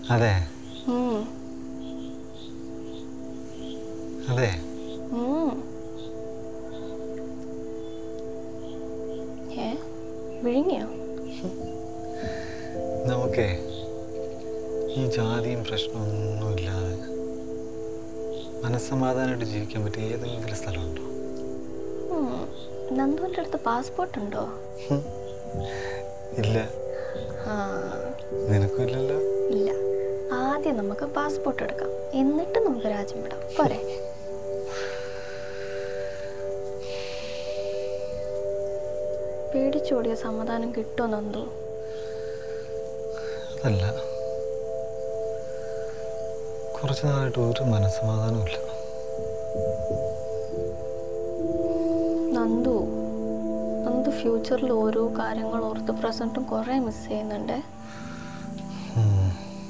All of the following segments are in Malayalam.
അതെ ഉം. അതെ ഉം. ഏ വിഴുങ്ങിയോ നമുക്കേ ഈ ജാതിയും പ്രശ്നമൊന്നുമില്ലാതെ മനസ്സമാധാനമായിട്ട് ജീവിക്കാൻ പറ്റിയ ഏതെങ്കിലും സ്ഥലമുണ്ടോ ഉം. നന്ദുവിൻ്റെ അടുത്ത് പാസ്പോർട്ട് ഉണ്ടോ ഇല്ല ആ നിനക്കും ഇല്ലല്ലോ ഇല്ല ആദ്യം നമുക്ക് പാസ്പോർട്ട് എടുക്കാം എന്നിട്ട് നമുക്ക് രാജ്യം വിടാം പോരെ പേടിച്ചോടിയ സമാധാനം കിട്ടുമോ നന്ദു അതല്ല കുറച്ച് നാളായിട്ട് ഒരു മനസ്സമാധാനമില്ല നന്ദു നന്ദു ഫ്യൂച്ചറിൽ ഓരോ കാര്യങ്ങൾ ഓർത്ത് പ്രസൻറ്റും കുറേ മിസ് ചെയ്യുന്നുണ്ട് ഉം.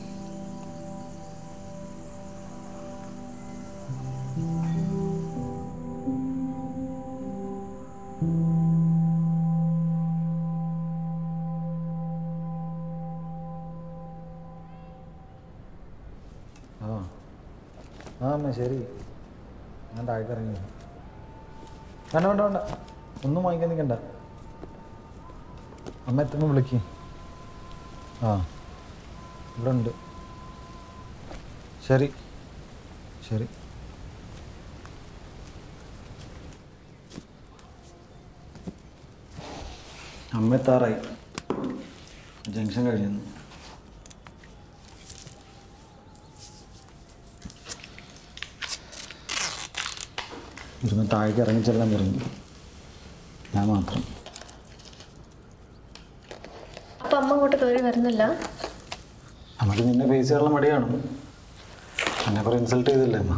ആ ആ അമ്മ ശരി ഞാൻ താഴേക്ക് ഇറങ്ങി വരാം. വേണ്ട വേണ്ട വേണ്ട ഒന്നും വാങ്ങിക്കാൻ നിൽക്കണ്ട അമ്മ എത്തുമ്പോൾ വിളിക്ക് ആ ഇവിടെ ഉണ്ട് ശരി ശരി അമ്മ എത്താറായി ജംഗ്ഷൻ കഴിഞ്ഞു ഇരുന്ന് താഴേക്ക് ഇറങ്ങി ചെല്ലാൻ പറഞ്ഞു ഞാൻ മാത്രം അപ്പം അമ്മ അങ്ങോട്ട് കയറി വരുന്നില്ല നമുക്ക് നിന്നെ ഫേസ് ചെയ്യാനുള്ള മടിയാണ് എന്നെ കുറെ ഇൻസൾട്ട് ചെയ്തില്ലേ അമ്മ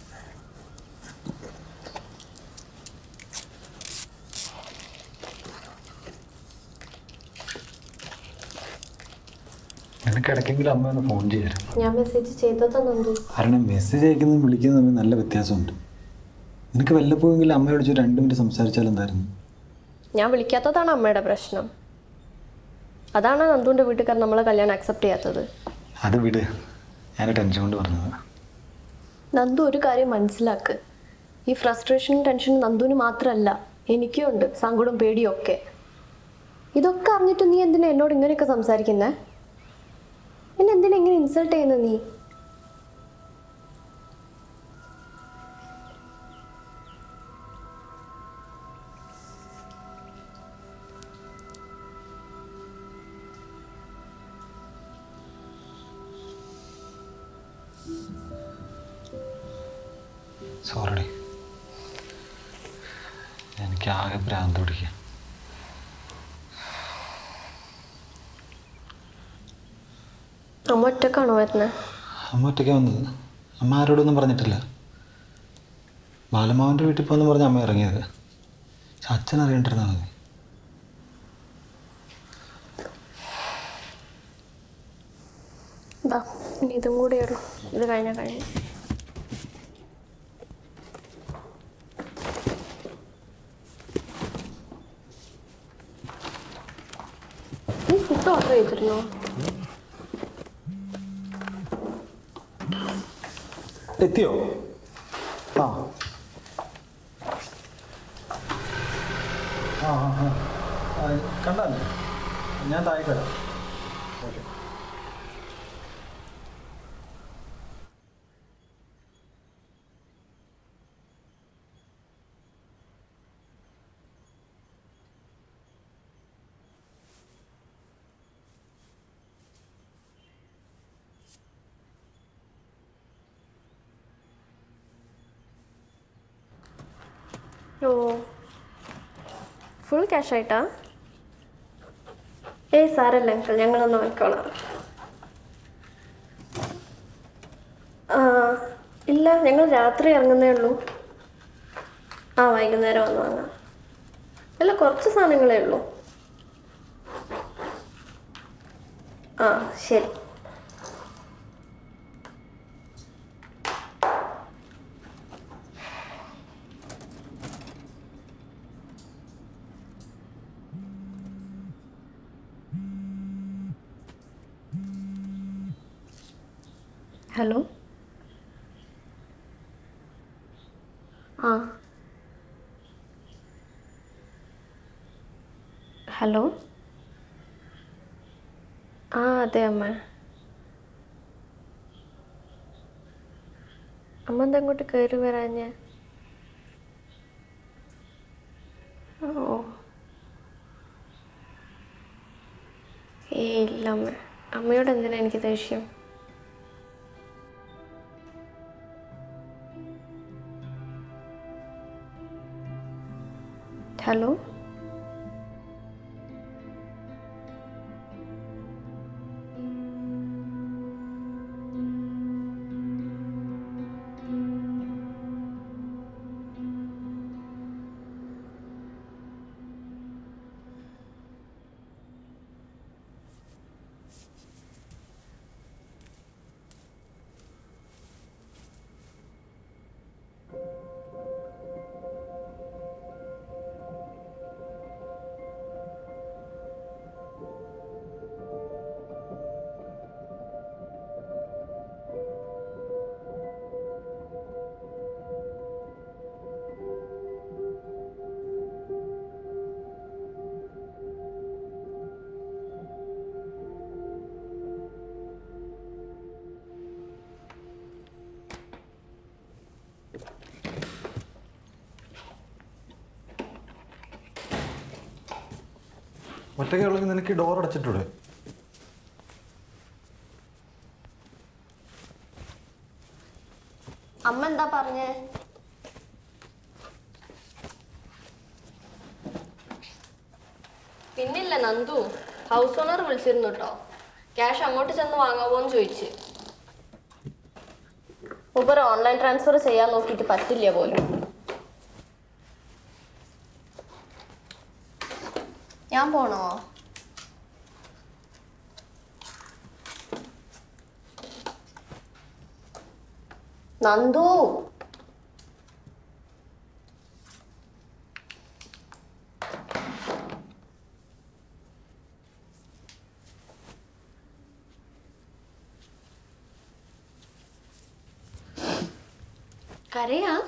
നിനക്ക് ഇടയ്ക്കെങ്കിലും അമ്മ ഒന്ന് ഫോൺ ചെയ്യാം ഞാൻ മെസ്സേജ് ചെയ്തതാ നന്ദു കാരണം മെസ്സേജ് അയക്കുന്നതും വിളിക്കുന്നതും തമ്മിൽ നല്ല വ്യത്യാസമുണ്ട് നിനക്ക് വല്ലപ്പോയെങ്കിലും അമ്മ വിളിച്ച് ഒരു രണ്ട് മിനിറ്റ് സംസാരിച്ചാൽ എന്തായിരുന്നു ഞാൻ വിളിക്കാത്തതാണ് അമ്മയുടെ പ്രശ്നം അതാണ് നന്ദുവിൻ്റെ വീട്ടുകാർ നമ്മളെ കല്യാണം അക്സെപ്റ്റ് ചെയ്യാത്തത് അത് വിട് ഞാൻ ടെൻഷൻ കൊണ്ട് പറഞ്ഞത് നന്ദു ഒരു കാര്യം മനസ്സിലാക്ക് ഈ ഫ്രസ്ട്രേഷനും ടെൻഷനും നന്ദുവിന് മാത്രമല്ല എനിക്കും ഉണ്ട് സങ്കടവും പേടിയും ഒക്കെ ഇതൊക്കെ അറിഞ്ഞിട്ട് നീ എന്തിനാ എന്നോട് ഇങ്ങനെയൊക്കെ സംസാരിക്കുന്നേ എന്നെ എന്തിനാ ഇങ്ങനെ ഇൻസൾട്ട് ചെയ്യുന്നത് നീ സോറി എനിക്ക് ആകെ ഭ്രാന്ത് പിടിക്കുക അമ്മ ഒറ്റക്കാണോ വരുന്നത് അമ്മ ഒറ്റയ്ക്ക് വന്നത് അമ്മ ആരോടൊന്നും പറഞ്ഞിട്ടില്ല ബാലമാവൻ്റെ വീട്ടിൽ പോകുന്നു പറഞ്ഞ് അമ്മ ഇറങ്ങിയത് പക്ഷെ അച്ഛൻ അറിയണ്ടിരുന്നാൽ മതി ഇതാ ഇനി ഇതും കൂടെ ഉള്ളൂ ഇത് കഴിഞ്ഞാൽ കഴിഞ്ഞു നീ ഫുഡ് ഓർഡർ ചെയ്തിരുന്നോ എത്തിയോ ആ ആ ആ ആ കണ്ടല്ലേ ഞാൻ താഴേക്ക് വരാം ഓക്കെ ഓ ഫുൾ ക്യാഷ് ആയിട്ടാ ഏയ് സാരല്ല അങ്കിൾ ഞങ്ങളൊന്ന് നോക്കിക്കോളാം ആ ഇല്ല ഞങ്ങൾ രാത്രി ഇറങ്ങുന്നേ ഉള്ളൂ ആ വൈകുന്നേരം വന്ന് വാങ്ങാം അല്ല കുറച്ച് സാധനങ്ങളേ ഉള്ളൂ ആ ശരി ഹലോ ആ ഹലോ ആ അതെ അമ്മ അമ്മ എന്താ അങ്ങോട്ട് കയറി വരാഞ്ഞ് ഓ ഏയ് ഇല്ല അമ്മ അമ്മയോട് എന്തിനാ എനിക്ക് ദേഷ്യം ഹലോ ഒറ്റയ്ക്കുള്ളെങ്കിൽ നിനക്ക് ഡോർ അടച്ചിട്ടൂടെ അമ്മ എന്താ പറഞ്ഞേ പിന്നില്ല നന്ദു ഹൗസ് ഓണർ വിളിച്ചിരുന്നു കേട്ടോ ക്യാഷ് അങ്ങോട്ട് ചെന്ന് വാങ്ങാവോന്ന് ചോദിച്ച് ഊബർ ഓൺലൈൻ ട്രാൻസ്ഫർ ചെയ്യാൻ നോക്കിയിട്ട് പറ്റില്ല പോലും ഞാൻ പോണോ നന്ദു കരയാ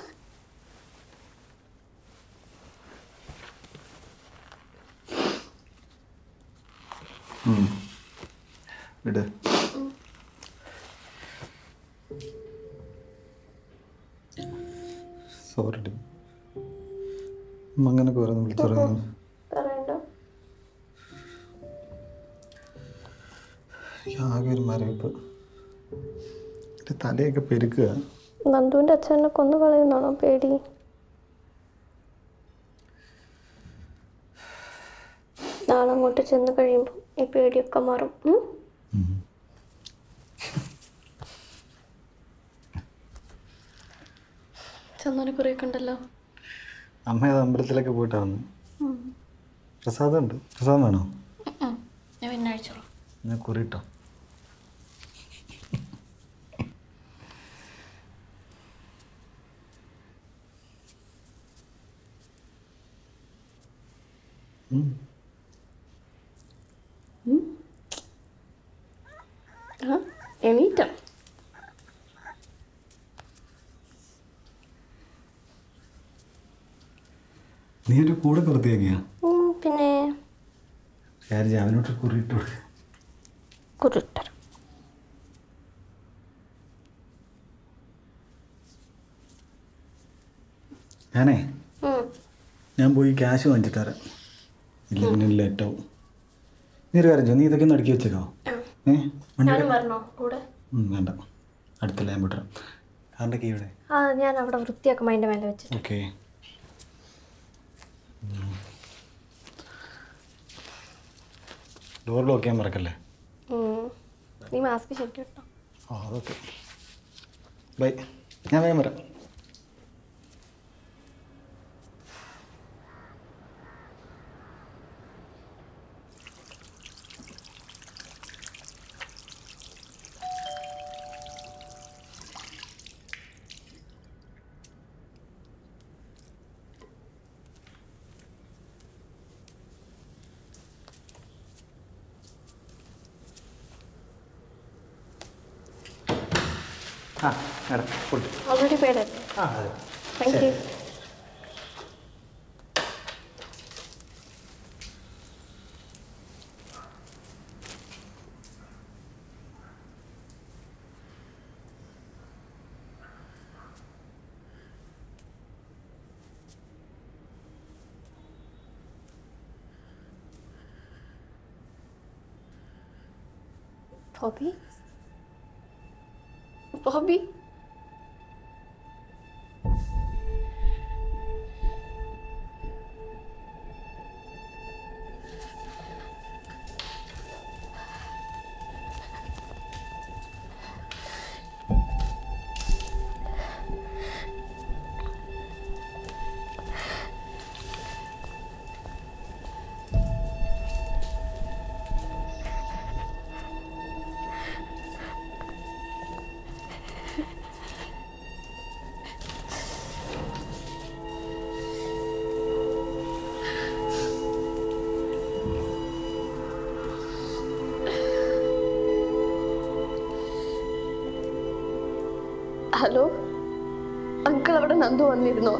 ഇട് സോറി ഡി അങ്ങനൊക്കെ ഓരോന്ന് വിളിച്ചറിയുന്നു പറയണ്ട എനിക്ക് ആകെ ഒരു മരവിപ്പ് എൻ്റെ തലയൊക്കെ പെരുക്കുക നന്ദുവിന്റെ അച്ഛനെ കൊന്നു കളയുന്നാണോ പേടി നാളെ അങ്ങോട്ട് ചെന്ന് കഴിയുമ്പോൾ ഈ പേടിയൊക്കെ മാറും ഉം? ചന്ദന കുറേയൊക്കെ ഉണ്ടല്ലോ അമ്മ അത് അമ്പലത്തിലൊക്കെ പോയിട്ടാ വന്ന് പ്രസാദം ഉണ്ട് പ്രസാദം വേണോ ഞാൻ പിന്നെ അയച്ചോളാം ഞാൻ കുറിയിട്ടോ ആ എണീറ്റോ നീ ഒരു കൂടെ വൃത്തിയാക്കിയാ ഉം, പിന്നെ കാര്യം അവനോട്ട് കുറിയിട്ട് കൊടുക്ക കുരുട്ടർ ഞാനേ ഞാൻ പോയി ക്യാഷ് വാങ്ങിച്ചിട്ട് തരാം ഇല്ല പിന്നെ ലേറ്റ് ആവും നീ ഒരു കാര്യം ചെയ്യ്, നീ ഇതൊക്കെ ഒന്ന് അടുക്കി വെച്ചേക്കോ ഏ വണ്ടി ഞാനും വരണോ കൂടെ ഉം, വേണ്ട അടുത്തല്ല ഞാൻ വിട്ടാം കാറിൻ്റെ കീ ഇവിടെ ആ ഞാൻ അവിടെ വൃത്തിയാക്കുമ്പോൾ അതിൻ്റെ മേലെ വെച്ചിട്ട് ഓക്കെ ഡോർ ലോക്ക് ചെയ്യാൻ മറക്കല്ലേ ഉം. നീ മാസ്ക് ശരിക്കും ഇട്ടോ ആ അതൊക്കെ ബൈ ഞാൻ വേഗം വരാം ആ മേഡം ഫുഡ് ഓൾറെഡി പേഡ് ആ അതെ thank you Bobby? Bobby? Hello uncle അവിടെ നന്ദു വന്നിരുന്നോ